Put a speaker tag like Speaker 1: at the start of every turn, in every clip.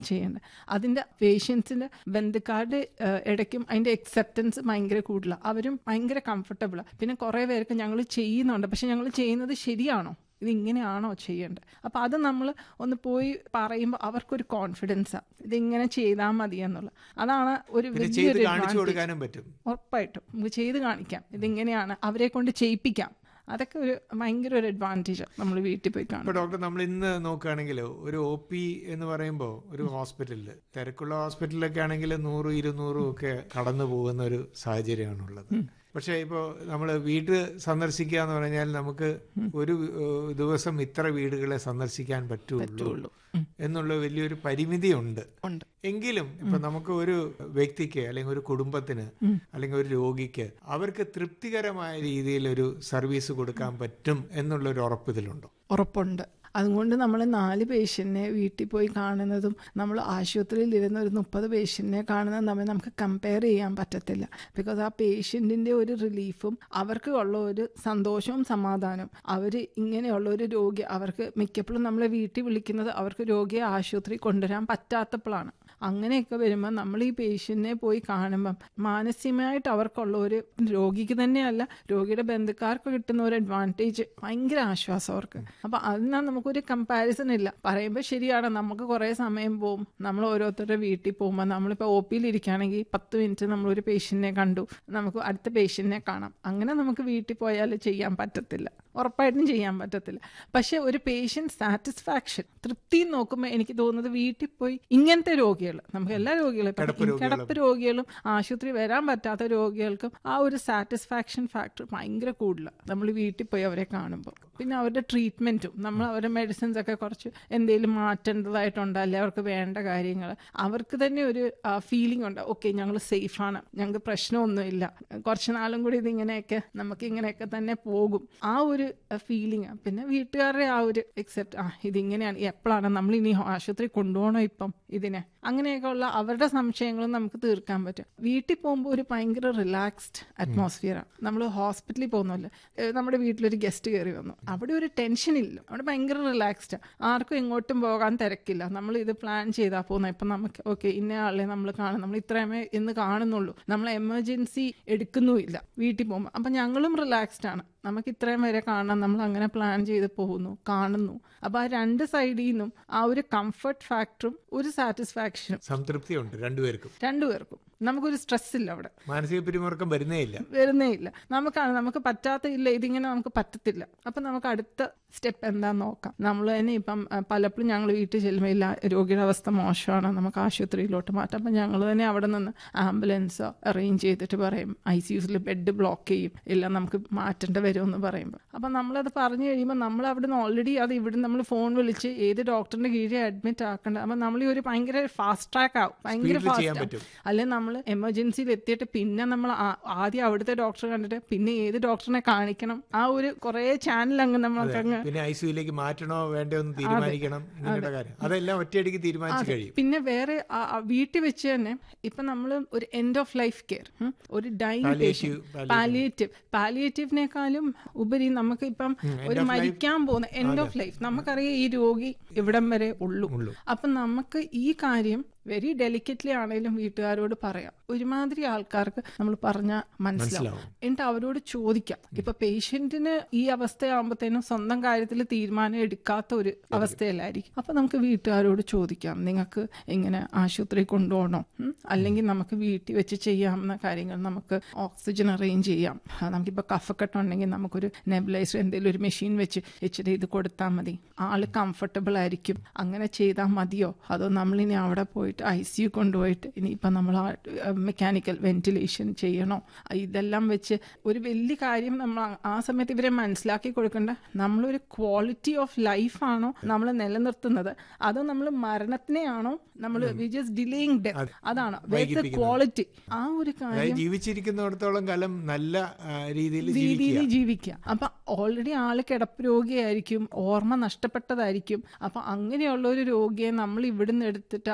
Speaker 1: ചെയ്യേണ്ടത് അതിൻ്റെ പേഷ്യൻസിൻ്റെ ബന്ധുക്കാരുടെ ഏഹ്, ഇടയ്ക്കും അതിൻ്റെ അക്സെപ്റ്റൻസ് ഭയങ്കര കൂടുതലാണ് അവരും ഭയങ്കര കംഫർട്ടബിളാണ് പിന്നെ കുറേ പേർക്ക് ഞങ്ങൾ ചെയ്യുന്നുണ്ട് പക്ഷെ ഞങ്ങൾ ചെയ്യുന്നത് ശരിയാണോ ഇത് ഇങ്ങനെയാണോ ചെയ്യേണ്ടത് അപ്പോൾ അത് നമ്മൾ ഒന്ന് പോയി പറയുമ്പോൾ അവർക്കൊരു കോൺഫിഡൻസാണ് ഇതിങ്ങനെ ചെയ്താൽ മതി എന്നുള്ളത് അതാണ് ഒരു
Speaker 2: പിന്നെ ചെയ്ത്
Speaker 1: വലിയൊരു
Speaker 2: കാണിച്ചു
Speaker 1: advantage.
Speaker 2: കൊടുക്കാനും പറ്റും
Speaker 1: ഉറപ്പായിട്ടും നമുക്ക് ചെയ്ത് കാണിക്കാം ഇതിങ്ങനെയാണ് അവരെ കൊണ്ട് ചെയ്യിപ്പിക്കാം അതൊക്കെ ഒരു ഭയങ്കര ഒരു അഡ്വാൻറ്റേജ് നമ്മൾ വീട്ടിൽ പോയി കാണും
Speaker 2: ഇപ്പൊ ഡോക്ടർ നമ്മൾ ഇന്ന് നോക്കുകയാണെങ്കിൽ ഒരു ഒ പി എന്ന് പറയുമ്പോൾ ഒരു ഹോസ്പിറ്റലിൽ തിരക്കുള്ള ഹോസ്പിറ്റലൊക്കെ ആണെങ്കിൽ നൂറും ഇരുന്നൂറും ഒക്കെ കടന്നു പോകുന്ന ഒരു സാഹചര്യമാണുള്ളത് പക്ഷേ ഇപ്പോൾ നമ്മൾ വീട് സന്ദർശിക്കുക എന്ന് പറഞ്ഞാൽ നമുക്ക് ഒരു ഏഹ്, ദിവസം ഇത്ര വീടുകളെ സന്ദർശിക്കാൻ പറ്റുള്ളൂ എന്നുള്ള വലിയൊരു പരിമിതിയുണ്ട്
Speaker 1: ഉണ്ട്
Speaker 2: എങ്കിലും ഇപ്പൊ നമുക്ക് ഒരു വ്യക്തിക്ക് അല്ലെങ്കിൽ ഒരു കുടുംബത്തിന് അല്ലെങ്കിൽ ഒരു രോഗിക്ക് അവർക്ക് തൃപ്തികരമായ രീതിയിൽ ഒരു സർവീസ് കൊടുക്കാൻ പറ്റും എന്നുള്ള ഒരു ഉറപ്പ് ഇതിലുണ്ടോ
Speaker 1: ഉറപ്പുണ്ട് അതുകൊണ്ട് നമ്മൾ നാല് പേഷ്യൻറ്റിനെ വീട്ടിൽ പോയി കാണുന്നതും നമ്മൾ ആശുപത്രിയിൽ ഇരുന്ന ഒരു മുപ്പത് പേഷ്യൻറ്റിനെ കാണുന്നതും തമ്മിൽ നമുക്ക് കമ്പയർ ചെയ്യാൻ പറ്റത്തില്ല ബിക്കോസ് ആ പേഷ്യൻറ്റിൻ്റെ ഒരു റിലീഫും അവർക്ക് ഉള്ള ഒരു സന്തോഷവും സമാധാനവും അവർ ഇങ്ങനെയുള്ള ഒരു രോഗി അവർക്ക് മിക്കപ്പോഴും നമ്മളെ വീട്ടിൽ വിളിക്കുന്നത് അവർക്ക് രോഗിയെ ആശുപത്രി കൊണ്ടുവരാൻ പറ്റാത്തപ്പോഴാണ് അങ്ങനെയൊക്കെ വരുമ്പോൾ നമ്മൾ ഈ പേഷ്യൻറ്റിനെ പോയി കാണുമ്പം മാനസികമായിട്ട് അവർക്കുള്ള ഒരു രോഗിക്ക് തന്നെയല്ല രോഗിയുടെ ബന്ധുക്കാർക്ക് കിട്ടുന്ന ഒരു അഡ്വാൻറ്റേജ് ഭയങ്കര ആശ്വാസം അവർക്ക് അപ്പോൾ അതിനാ നമുക്കൊരു കമ്പാരിസൺ ഇല്ല പറയുമ്പോൾ ശരിയാണ് നമുക്ക് കുറേ സമയം പോവും നമ്മൾ ഓരോരുത്തരുടെ വീട്ടിൽ പോകുമ്പോൾ നമ്മളിപ്പോൾ ഒ പിയിൽ ഇരിക്കുകയാണെങ്കിൽ പത്ത് മിനിറ്റ് നമ്മളൊരു പേഷ്യൻറ്റിനെ കണ്ടു നമുക്ക് അടുത്ത പേഷ്യൻറ്റിനെ കാണാം അങ്ങനെ നമുക്ക് വീട്ടിൽ പോയാൽ ചെയ്യാൻ പറ്റത്തില്ല ഉറപ്പായിട്ടും ചെയ്യാൻ പറ്റത്തില്ല പക്ഷെ ഒരു പേഷ്യൻ്റ് സാറ്റിസ്ഫാക്ഷൻ തൃപ്തി നോക്കുമ്പോൾ എനിക്ക് തോന്നുന്നത് വീട്ടിൽ പോയി ഇങ്ങനത്തെ രോഗികൾ നമുക്ക് എല്ലാ രോഗികളും ഇപ്പം
Speaker 2: കിടപ്പ് രോഗികളും.
Speaker 1: കിടപ്പ് രോഗികളും ആശുപത്രി വരാൻ പറ്റാത്ത രോഗികൾക്കും ആ ഒരു സാറ്റിസ്ഫാക്ഷൻ ഫാക്ടർ ഭയങ്കര കൂടുതലാണ് നമ്മൾ വീട്ടിൽ പോയി അവരെ കാണുമ്പോൾ പിന്നെ അവരുടെ ട്രീറ്റ്മെൻറ്റും നമ്മൾ അവരുടെ മെഡിസിൻസ് ഒക്കെ കുറച്ച് എന്തെങ്കിലും മാറ്റേണ്ടതായിട്ടുണ്ട് അല്ലെ അവർക്ക് വേണ്ട കാര്യങ്ങൾ അവർക്ക് തന്നെ ഒരു ഫീലിംഗ് ഉണ്ട് ഓക്കെ ഞങ്ങൾ സേഫാണ് ഞങ്ങൾക്ക് പ്രശ്നമൊന്നുമില്ല കുറച്ച് നാളും കൂടി ഇതിങ്ങനെയൊക്കെ നമുക്ക് ഇങ്ങനെയൊക്കെ തന്നെ പോകും ആ ഒരു ഫീലിംഗ് പിന്നെ വീട്ടുകാരുടെ ആ ഒരു എക്സെപ്റ്റ് ആ ഇതിങ്ങനെയാണ് എപ്പോഴാണ് നമ്മൾ ഇനി ആശുപത്രി കൊണ്ടുപോകണോ ഇപ്പം ഇതിനെ അങ്ങനെയൊക്കെ ഉള്ള അവരുടെ സംശയങ്ങളും നമുക്ക് തീർക്കാൻ പറ്റും വീട്ടിൽ പോകുമ്പോൾ ഒരു ഭയങ്കര റിലാക്സ്ഡ് അറ്റ്മോസ്ഫിയറാണ് നമ്മൾ ഹോസ്പിറ്റലിൽ പോകുന്നല്ലേ നമ്മുടെ വീട്ടിലൊരു ഗസ്റ്റ് കയറി വന്നു അവിടെ ഒരു ടെൻഷൻ ഇല്ല അവിടെ ഭയങ്കര റിലാക്സ്ഡ് ആർക്കും എങ്ങോട്ടും പോകാൻ തിരക്കില്ല നമ്മൾ ഇത് പ്ലാൻ ചെയ്താൽ പോകുന്നത് ഇപ്പം നമുക്ക് ഓക്കെ ഇന്ന ആളെ നമ്മൾ കാണും നമ്മൾ ഇത്രയുമേ ഇന്ന് കാണുന്നുള്ളൂ നമ്മൾ എമർജൻസി എടുക്കുന്നുമില്ല വീട്ടിൽ പോകുമ്പോൾ അപ്പം ഞങ്ങളും റിലാക്സ്ഡ് ആണ് നമുക്ക് ഇത്രയും വരെ കാണാം നമ്മൾ അങ്ങനെ പ്ലാൻ ചെയ്ത് പോകുന്നു കാണുന്നു അപ്പോൾ ആ രണ്ട് സൈഡിൽ നിന്നും ആ ഒരു കംഫർട്ട് ഫാക്ടറും ഒരു സാറ്റിസ്ഫാക്ഷനും
Speaker 2: സംതൃപ്തിയുണ്ട് രണ്ടുപേർക്കും
Speaker 1: രണ്ടുപേർക്കും നമുക്കൊരു സ്ട്രെസ് ഇല്ല അവിടെ
Speaker 2: മാനസിക പിരിമുറുക്കം വരുന്നേ ഇല്ല
Speaker 1: വരുന്നേ ഇല്ല നമുക്കാണ് നമുക്ക് പറ്റാത്ത ഇല്ല ഇതിങ്ങനെ നമുക്ക് പറ്റത്തില്ല അപ്പം നമുക്ക് അടുത്ത സ്റ്റെപ്പ് എന്താന്ന് നോക്കാം നമ്മൾ തന്നെ ഇപ്പം ആ, പലപ്പോഴും ഞങ്ങൾ വീട്ടിൽ ചെല്ലുമ്പോൾ ഇല്ല രോഗിയുടെ അവസ്ഥ മോശമാണ് നമുക്ക് ആശുപത്രിയിലോട്ട് മാറ്റാം അപ്പം ഞങ്ങൾ തന്നെ അവിടെ നിന്ന് ആംബുലൻസ് അറേഞ്ച് ചെയ്തിട്ട് പറയും ഐ സി യുസിൽ ബെഡ് ബ്ലോക്ക് ചെയ്യും ഇല്ല നമുക്ക് മാറ്റേണ്ട വരുമെന്ന് പറയുമ്പോൾ അപ്പം നമ്മളത് പറഞ്ഞു കഴിയുമ്പോൾ നമ്മൾ അവിടെ നിന്ന് ഓൾറെഡി അത് ഇവിടെ നമ്മൾ ഫോൺ വിളിച്ച് ഏത് ഡോക്ടറിന്റെ കീഴിൽ അഡ്മിറ്റ് ആക്കേണ്ടത് അപ്പം നമ്മൾ ഈ ഒരു ഭയങ്കര ഫാസ്റ്റ് ട്രാക്ക് ആവും ഭയങ്കര
Speaker 2: Speed ല് ചെയ്യാൻ
Speaker 1: ഫാസ്റ്റ്
Speaker 2: പറ്റും.
Speaker 1: അല്ലെങ്കിൽ നമ്മൾ എമർജൻസിയിൽ എത്തിയിട്ട് പിന്നെ നമ്മൾ ആ- ആദ്യം അവിടുത്തെ ഡോക്ടറെ കണ്ടിട്ട് പിന്നെ ഏത് ഡോക്ടറിനെ കാണിക്കണം ആ ഒരു കുറേ ചാനൽ അങ്ങ് നമ്മൾക്ക് അങ്ങ്
Speaker 2: പിന്നെ ഐ സിയിലേക്ക് മാറ്റണോ വേണ്ടോ എന്ന് തീരുമാനിക്കണം ഇങ്ങനെയുള്ള കാര്യം അതെല്ലാം ഒറ്റയടിക്ക് തീരുമാനിച്ചു കഴിയും
Speaker 1: പിന്നെ വേറെ ആ- ആ വീട്ടിൽ വെച്ച് തന്നെ ഇപ്പൊ നമ്മൾ ഒരു എൻഡ് ഓഫ് ലൈഫ് കെയർ ഒരു ഡൈങ്
Speaker 2: Palliative,
Speaker 1: പാലിയേറ്റീവ് പാലിയേറ്റീവിനേക്കാളും ഉപരി നമുക്ക് ഇപ്പം ഒരു മരിക്കാൻ പോകുന്ന എൻഡ് ഓഫ് ലൈഫ് നമുക്കറിയാം ഈ രോഗി ഇവിടം വരെ ഉള്ളൂ അപ്പൊ നമുക്ക് ഈ കാര്യം വെരി ഡെലിക്കറ്റ്ലി ആണെങ്കിലും വീട്ടുകാരോട് പറയാം ഒരുമാതിരി ആൾക്കാർക്ക് നമ്മൾ പറഞ്ഞാൽ മനസ്സിലാവും എന്നിട്ട് അവരോട് ചോദിക്കാം ഇപ്പൊ പേഷ്യന്റിന് ഈ അവസ്ഥയാകുമ്പോഴത്തേനും സ്വന്തം കാര്യത്തിൽ തീരുമാനം എടുക്കാത്ത ഒരു അവസ്ഥയിലായിരിക്കും അപ്പൊ നമുക്ക് വീട്ടുകാരോട് ചോദിക്കാം നിങ്ങൾക്ക് ഇങ്ങനെ ആശുപത്രി കൊണ്ടുപോകണോ ഉം? അല്ലെങ്കിൽ നമുക്ക് വീട്ടിൽ വെച്ച് ചെയ്യാവുന്ന കാര്യങ്ങൾ നമുക്ക് ഓക്സിജൻ അറേഞ്ച് ചെയ്യാം ആ, നമുക്കിപ്പോൾ കഫക്കെട്ട് ഉണ്ടെങ്കിൽ നമുക്കൊരു നെബിലൈസർ എന്തെങ്കിലും ഒരു മെഷീൻ വെച്ച് ഇച്ചിരി ഇത് കൊടുത്താൽ മതി ആള് കംഫർട്ടബിൾ ആയിരിക്കും അങ്ങനെ ചെയ്താൽ മതിയോ അതോ നമ്മളിനി അവിടെ പോയിട്ട് ഐ സി യു കൊണ്ടുപോയിട്ട് ഇനിയിപ്പം നമ്മൾ മെക്കാനിക്കൽ വെന്റിലേഷൻ ചെയ്യണോ ഇതെല്ലാം വെച്ച് ഒരു വലിയ കാര്യം നമ്മൾ ആ- ആ സമയത്ത് ഇവരെ മനസ്സിലാക്കി കൊടുക്കേണ്ട നമ്മളൊരു ക്വാളിറ്റി ഓഫ് ലൈഫാണോ നമ്മൾ നിലനിർത്തുന്നത് അതോ നമ്മൾ മരണത്തിനെയാണോ നമ്മൾ വി ജസ്റ്റ് ഡിലേയിങ് ഡെത്ത് അതാണ് ക്വാളിറ്റി ആ ഒരു കാര്യം
Speaker 2: അതായത് ജീവിച്ചിരിക്കുന്നിടത്തോളം കാലം നല്ല ആ, രീതിയിൽ
Speaker 1: രീതിയിൽ
Speaker 2: ജീവിക്കുക
Speaker 1: ജീവിക്കുക അപ്പൊ ഓൾറെഡി ആള് കിടപ്പ് രോഗിയായിരിക്കും ഓർമ്മ നഷ്ടപ്പെട്ടതായിരിക്കും അപ്പൊ അങ്ങനെയുള്ള ഒരു രോഗിയെ നമ്മൾ ഇവിടുന്ന് എടുത്തിട്ട് അവിടെ കൊണ്ട്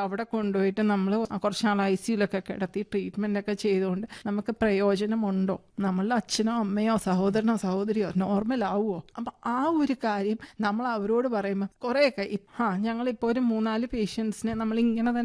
Speaker 1: കൊണ്ടുപോയിട്ട് നമ്മൾ കുറച്ച് നാൾ ഐ സിയിലൊക്കെ കിടത്തി ട്രീറ്റ്മെന്റ് ഒക്കെ ചെയ്തുകൊണ്ട് നമുക്ക് പ്രയോജനമുണ്ടോ നമ്മളുടെ അച്ഛനോ അമ്മയോ സഹോദരനോ സഹോദരിയോ നോർമൽ ആവുമോ അപ്പൊ ആ ഒരു കാര്യം നമ്മൾ അവരോട് പറയുമ്പോൾ കുറേയൊക്കെ ആ ഞങ്ങളിപ്പോൾ ഒരു മൂന്നാല് പേഷ്യൻസിനെ നമ്മൾ ഇങ്ങനെ തന്നെ